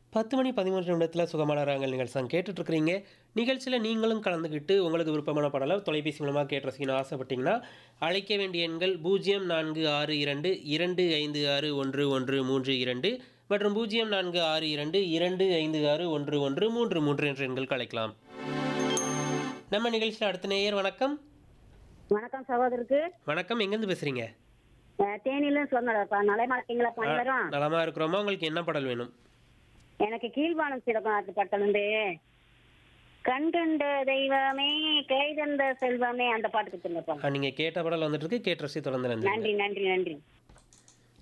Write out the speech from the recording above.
பத்து மணி பதிமூன்று நிமிடத்தில் சுகமான ராங்கல் நிகழ்ச்சி கேட்டுட்டு இருக்கிறீங்க நிகழ்ச்சியில் நீங்களும் கலந்துக்கிட்டு உங்களுக்கு விருப்பமான பாடலை தொலைபேசி மூலமாக கேட்டு ரசிக்கணும் ஆசைப்பட்டீங்கன்னா அழைக்க வேண்டிய எண்கள் பூஜ்ஜியம் நான்கு ஆறு இரண்டு இரண்டு ஐந்து ஆறு ஒன்று ஒன்று மூன்று இரண்டு மற்றும் பூஜ்ஜியம் நான்கு ஆறு இரண்டு இரண்டு ஐந்து ஆறு ஒன்று ஒன்று மூன்று மூன்று என்ற எண்களுக்கு அழைக்கலாம் நம்ம நிகழ்ச்சியில் அடுத்த நேயர் வணக்கம் வணக்கம் சகோதரருக்கு வணக்கம் எங்கேருந்து பேசுகிறீங்க அஹ், தேனியில சொன்னப்பா நலமா இருக்கீங்களா பணிவரும் நலமாக இருக்கிறோமா உங்களுக்கு என்ன பாடல் வேணும் எனக்கு கீழ்வானம் சிறப்பு பட்டலுண்டு கண் கண்ட தெய்வமே கை தந்த செல்வமே அந்த பாட்டுக்கு சொல்லுப்பா நீங்கள் கேட்ட பாடல் வந்துட்டு இருக்கு கேட்டு ரசி தொடர்ந்து நன்றி நன்றி நன்றி நன்றி